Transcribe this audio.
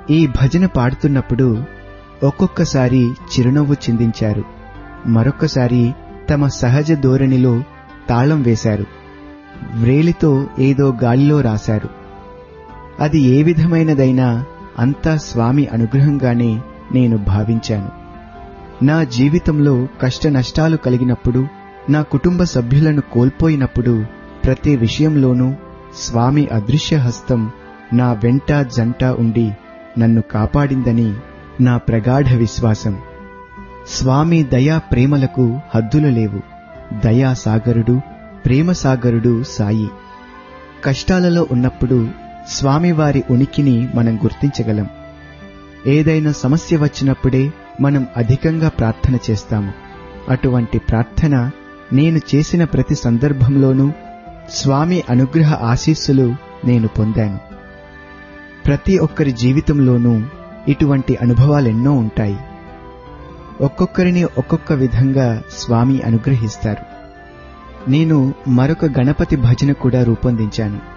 ఈ భజన పాడుతున్నప్పుడు ఒక్కొక్కసారి చిరునవ్వు చిందించారు మరొక్కసారి తమ సహజ ధోరణిలో తాళం వేశారు వ్రేలితో ఏదో గాలిలో రాశారు అది ఏ విధమైనదైనా అంతా స్వామి అనుగ్రహంగానే నేను భావించాను నా జీవితంలో కష్ట నష్టాలు కలిగినప్పుడు నా కుటుంబ సభ్యులను కోల్పోయినప్పుడు ప్రతి విషయంలోనూ స్వామి అదృశ్య హస్తం నా వెంట జంట ఉండి నన్ను కాపాడిందని నా ప్రగాఢ విశ్వాసం స్వామి దయా ప్రేమలకు హద్దులు లేవు దయా సాగరుడు ప్రేమ సాగరుడు సాయి కష్టాలలో ఉన్నప్పుడు స్వామివారి ఉనికిని మనం గుర్తించగలం ఏదైనా సమస్య వచ్చినప్పుడే మనం అధికంగా ప్రార్థన చేస్తాము అటువంటి ప్రార్థన నేను చేసిన ప్రతి సందర్భంలోనూ స్వామి అనుగ్రహ ఆశీస్సులు నేను పొందాను ప్రతి ఒక్కరి జీవితంలోనూ ఇటువంటి అనుభవాలెన్నో ఉంటాయి ఒక్కొక్కరిని ఒక్కొక్క విధంగా స్వామి అనుగ్రహిస్తారు నేను మరొక గణపతి భజన కూడా రూపొందించాను